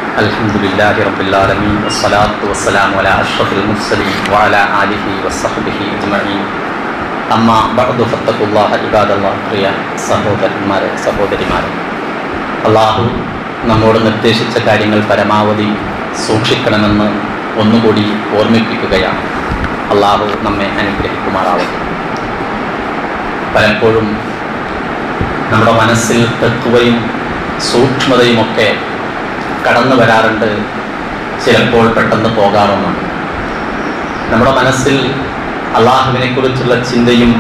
الحمد لله رب العالمين والصلاة والسلام على أشرف المرسلين وعلى آله وصحبه أجمعين അമ്മ ബഅദു ഫത്തഖുല്ലാഹ ഇബാദല്ലാഹ് പ്രിയ സഹോദരന്മാരെ സഹോദരിമാരെ അള്ളാഹു നമ്മോട് നിർദ്ദേശിച്ച കാര്യങ്ങൾ പരമാവധി സൂക്ഷിക്കണമെന്ന് ഒന്നുകൂടി ഓർമ്മിപ്പിക്കുകയാണ് അള്ളാഹു നമ്മെ അനുഗ്രഹിക്കുമാറാവട്ടെ പലപ്പോഴും നമ്മുടെ മനസ്സിൽ തത്വയും സൂക്ഷ്മതയുമൊക്കെ കടന്നു വരാറുണ്ട് ചിലപ്പോൾ പെട്ടെന്ന് പോകാറുമുണ്ട് നമ്മുടെ മനസ്സിൽ അള്ളാഹുവിനെ കുറിച്ചുള്ള ചിന്തയും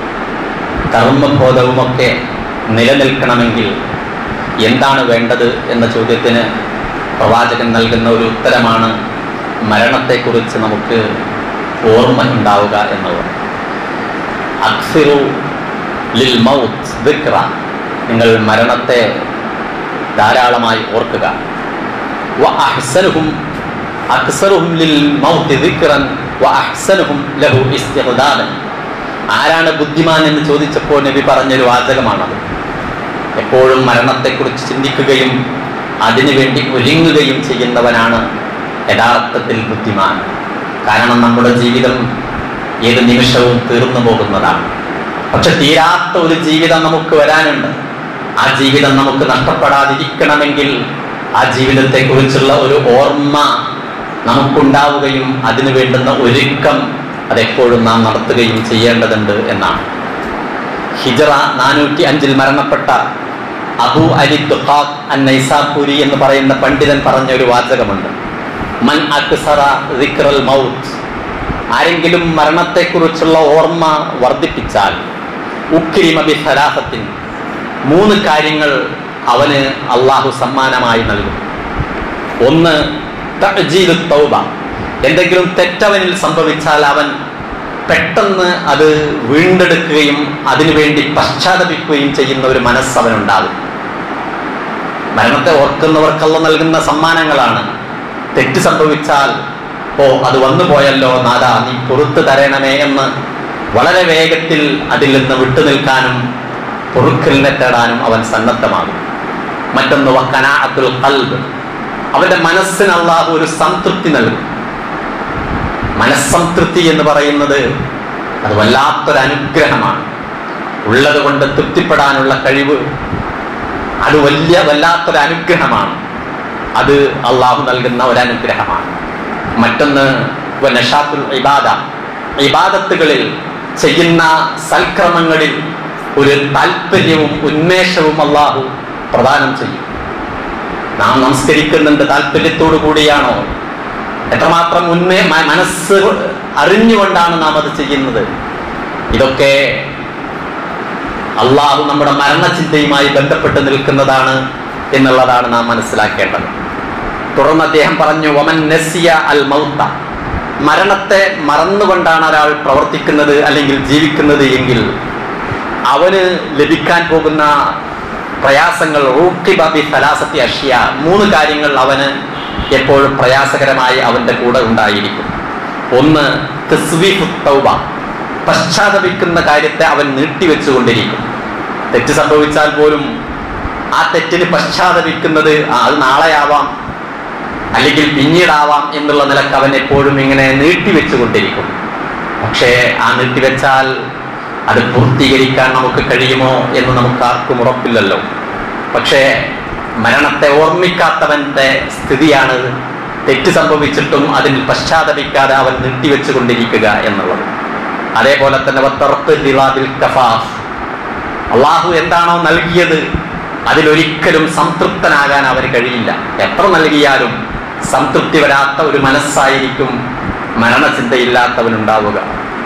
കർമ്മബോധവുമൊക്കെ നിലനിൽക്കണമെങ്കിൽ എന്താണ് വേണ്ടത് എന്ന ചോദ്യത്തിന് പ്രവാചകൻ നൽകുന്ന ഒരു ഉത്തരമാണ് മരണത്തെക്കുറിച്ച് നമുക്ക് ഓർമ്മ ഉണ്ടാവുക എന്നുള്ളത് അക്സിറു ലിൽ മൗത്ത് ദിക്റ നിങ്ങൾ മരണത്തെ ധാരാളമായി ഓർക്കുക വ അഹ്സനുഹും അക്സറുഹും ലിൽ മൗത്ത് ദിക്റൻ വ അഹ്സനുഹും ലഹു ഇസ്തിഗ്ദാദൻ ആരാണ് ബുദ്ധിമാൻ എന്ന് ചോദിച്ചപ്പോൾ നബി പറഞ്ഞൊരു വാചകമാണത് എപ്പോഴും മരണത്തെക്കുറിച്ച് ചിന്തിക്കുകയും അതിനുവേണ്ടി ഒരുങ്ങുകയും ചെയ്യുന്നവനാണ് യഥാർത്ഥത്തിൽ ബുദ്ധിമാൻ കാരണം നമ്മുടെ ജീവിതം ഏത് നിമിഷവും തീർന്നു പോകുന്നതാണ് പക്ഷെ തീരാത്ത ഒരു ജീവിതം നമുക്ക് വരാനുണ്ട് ആ ജീവിതം നമുക്ക് നഷ്ടപ്പെടാതിരിക്കണമെങ്കിൽ ആ ജീവിതത്തെക്കുറിച്ചുള്ള ഒരു ഓർമ്മ നമുക്കുണ്ടാവുകയും അതിനു വേണ്ടുന്ന ഒരുക്കം അതെപ്പോഴും നാം നടത്തുകയും ചെയ്യേണ്ടതുണ്ട് എന്നാണ് ഹിജറ നാനൂറ്റി അഞ്ചിൽ മരണപ്പെട്ട അബു അലി ദുഖാഖ് അൻ നൈസാപൂരി എന്ന് പറയുന്ന പണ്ഡിതൻ പറഞ്ഞ ഒരു വാചകമുണ്ട് മൻ അക്സറ ദിക്റൽ മൗത്ത് ആരെങ്കിലും മരണത്തെക്കുറിച്ചുള്ള ഓർമ്മ വർദ്ധിപ്പിച്ചാൽ ഉക്രിമ ബി സലാഹത്തിൻ മൂന്ന് കാര്യങ്ങൾ അവന് അള്ളാഹു സമ്മാനമായി നൽകും ഒന്ന് തഅ്ജീലു തൗബ എന്തെങ്കിലും തെറ്റവനിൽ സംഭവിച്ചാൽ അവൻ പെട്ടെന്ന് അത് വീണ്ടെടുക്കുകയും അതിനുവേണ്ടി പശ്ചാത്തപിക്കുകയും ചെയ്യുന്ന ഒരു മനസ്സ് അവനുണ്ടാകും മരണത്തെ ഓർക്കുന്നവർക്കല്ല നൽകുന്ന സമ്മാനങ്ങളാണ് തെറ്റ് സംഭവിച്ചാൽ ഓ അത് വന്നു പോയല്ലോ നാദാ നീ പുറത്തു തരണമേ എന്ന് വളരെ വേഗത്തിൽ അതിൽ നിന്ന് വിട്ടുനിൽക്കാനും പൊറുക്കലിനെ തേടാനും അവൻ സന്നദ്ധമാകും മറ്റൊന്ന് വക്കന അബ്ദുൽ കൽബ് അവന്റെ മനസ്സിന് അള്ളാഹു ഒരു സംതൃപ്തി നൽകും മനസ്സംതൃപ്തി എന്ന് പറയുന്നത് അത് വല്ലാത്തൊരു അനുഗ്രഹമാണ് ഉള്ളത് കൊണ്ട് തൃപ്തിപ്പെടാനുള്ള കഴിവ് അത് വലിയ വല്ലാത്തൊരു അനുഗ്രഹമാണ് അത് അള്ളാഹു നൽകുന്ന ഒരു അനുഗ്രഹമാണ് മറ്റൊന്ന് നഷാത്തുൽ ഇബാദ ഇബാദത്തുകളിൽ ചെയ്യുന്ന സൽക്രമങ്ങളിൽ ഒരു താല്പര്യവും ഉന്മേഷവും അള്ളാഹു പ്രദാനം ചെയ്യും നാം നമസ്കരിക്കുന്നുണ്ട് താല്പര്യത്തോടു കൂടിയാണോ എത്രമാത്രം ഉന്മേ മനസ്സ് അറിഞ്ഞുകൊണ്ടാണ് നാം അത് ചെയ്യുന്നത് ഇതൊക്കെ അള്ളാഹു നമ്മുടെ മരണചിന്തയുമായി ബന്ധപ്പെട്ട് നിൽക്കുന്നതാണ് എന്നുള്ളതാണ് നാം മനസ്സിലാക്കേണ്ടത് തുടർന്ന് അദ്ദേഹം പറഞ്ഞു ഒമൻ നസിയ അൽ മൗത്ത മരണത്തെ മറന്നുകൊണ്ടാണ് ഒരാൾ പ്രവർത്തിക്കുന്നത് അല്ലെങ്കിൽ ജീവിക്കുന്നത് എങ്കിൽ അവന് ലഭിക്കാൻ പോകുന്ന പ്രയാസങ്ങൾ റൂക്കിബി സലാസത്തി അഷ്യ മൂന്ന് കാര്യങ്ങൾ അവന് എപ്പോഴും പ്രയാസകരമായി അവന്റെ കൂടെ ഉണ്ടായിരിക്കും ഒന്ന് തൗബ പശ്ചാത്തപിക്കുന്ന കാര്യത്തെ അവൻ നീട്ടിവെച്ചുകൊണ്ടിരിക്കും തെറ്റ് സംഭവിച്ചാൽ പോലും ആ തെറ്റിന് പശ്ചാത്തപിക്കുന്നത് അത് നാളെയാവാം അല്ലെങ്കിൽ പിന്നീടാവാം എന്നുള്ള നിലക്ക് അവൻ എപ്പോഴും ഇങ്ങനെ നീട്ടിവെച്ചുകൊണ്ടിരിക്കും പക്ഷേ ആ നീട്ടിവെച്ചാൽ അത് പൂർത്തീകരിക്കാൻ നമുക്ക് കഴിയുമോ എന്ന് നമുക്ക് ആർക്കും ഉറപ്പില്ലല്ലോ പക്ഷേ മരണത്തെ ഓർമ്മിക്കാത്തവന്റെ സ്ഥിതിയാണ് തെറ്റ് സംഭവിച്ചിട്ടും അതിൽ പശ്ചാത്തപിക്കാതെ അവൻ നീട്ടിവെച്ചുകൊണ്ടിരിക്കുക എന്നുള്ളത് അതേപോലെ തന്നെ അള്ളാഹു എന്താണോ നൽകിയത് അതിലൊരിക്കലും സംതൃപ്തനാകാൻ അവന് കഴിയില്ല എത്ര നൽകിയാലും സംതൃപ്തി വരാത്ത ഒരു മനസ്സായിരിക്കും മരണചിന്തയില്ലാത്തവനുണ്ടാവുക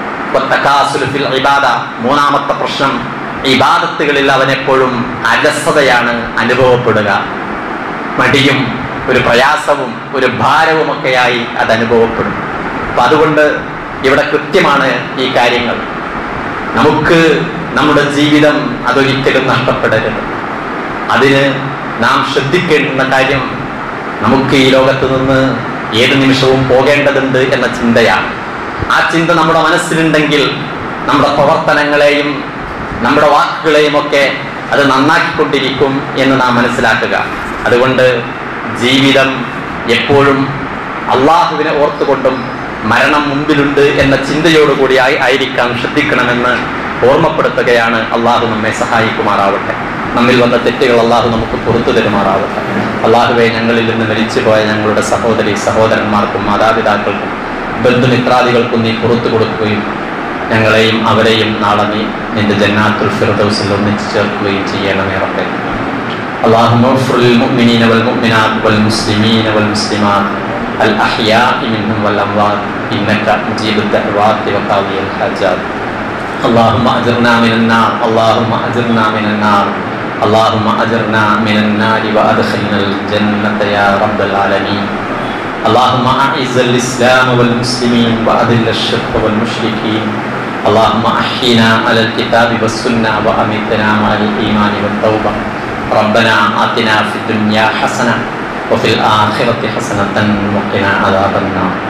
ഇബാദ മൂന്നാമത്തെ പ്രശ്നം ഇബാദത്തുകളിൽ അവൻ എപ്പോഴും അലസതയാണ് അനുഭവപ്പെടുക മടിയും ഒരു പ്രയാസവും ഒരു ഭാരവുമൊക്കെയായി അത് അനുഭവപ്പെടും അപ്പൊ അതുകൊണ്ട് ഇവിടെ കൃത്യമാണ് ഈ കാര്യങ്ങൾ നമുക്ക് നമ്മുടെ ജീവിതം അതൊരിക്കലും നഷ്ടപ്പെടരുത് അതിന് നാം ശ്രദ്ധിക്കേണ്ടുന്ന കാര്യം നമുക്ക് ഈ ലോകത്ത് നിന്ന് ഏത് നിമിഷവും പോകേണ്ടതുണ്ട് എന്ന ചിന്തയാണ് ആ ചിന്ത നമ്മുടെ മനസ്സിലുണ്ടെങ്കിൽ നമ്മുടെ പ്രവർത്തനങ്ങളെയും നമ്മുടെ വാക്കുകളെയും ഒക്കെ അത് നന്നാക്കിക്കൊണ്ടിരിക്കും എന്ന് നാം മനസ്സിലാക്കുക അതുകൊണ്ട് ജീവിതം എപ്പോഴും അള്ളാഹുവിനെ ഓർത്തുകൊണ്ടും മരണം മുമ്പിലുണ്ട് എന്ന ചിന്തയോടുകൂടി ആയി ആയിരിക്കാൻ ശ്രദ്ധിക്കണമെന്ന് ഓർമ്മപ്പെടുത്തുകയാണ് അള്ളാഹു നമ്മെ സഹായിക്കുമാറാവട്ടെ നമ്മിൽ വന്ന തെറ്റുകൾ അള്ളാഹു നമുക്ക് പുറത്തു തരുമാറാവട്ടെ അള്ളാഹുവെ ഞങ്ങളിൽ നിന്ന് മരിച്ചുപോയ ഞങ്ങളുടെ സഹോദരി സഹോദരന്മാർക്കും മാതാപിതാക്കൾക്കും ബന്ധുമിത്രാദികൾക്കും നീ പുറത്തു കൊടുക്കുകയും ഞങ്ങളെയും അവരെയും നാളെ നീ നിന്റെ ജന്നാത്തുൽ ഫിർദൗസിൽ ഒന്നിച്ചു ചേർക്കുകയും ചെയ്യണമേ റബ്ബേ اللهم اغفر للمؤمنين والمؤمنات والمسلمين والمسلمات الأحياء منهم والأموات إنك مجيب الدعوات وقاضي الحاجات اللهم أجرنا من النار اللهم أجرنا من النار اللهم أجرنا من النار وأدخلنا الجنة يا رب العالمين اللهم أعز الإسلام والمسلمين وأذل الشرك والمشركين اللهم أحينا على الكتاب والسنة وأمتنا مع الإيمان والتوبة ربنا آتنا في الدنيا حسنة وفي الآخرة حسنة وقنا عذاب النار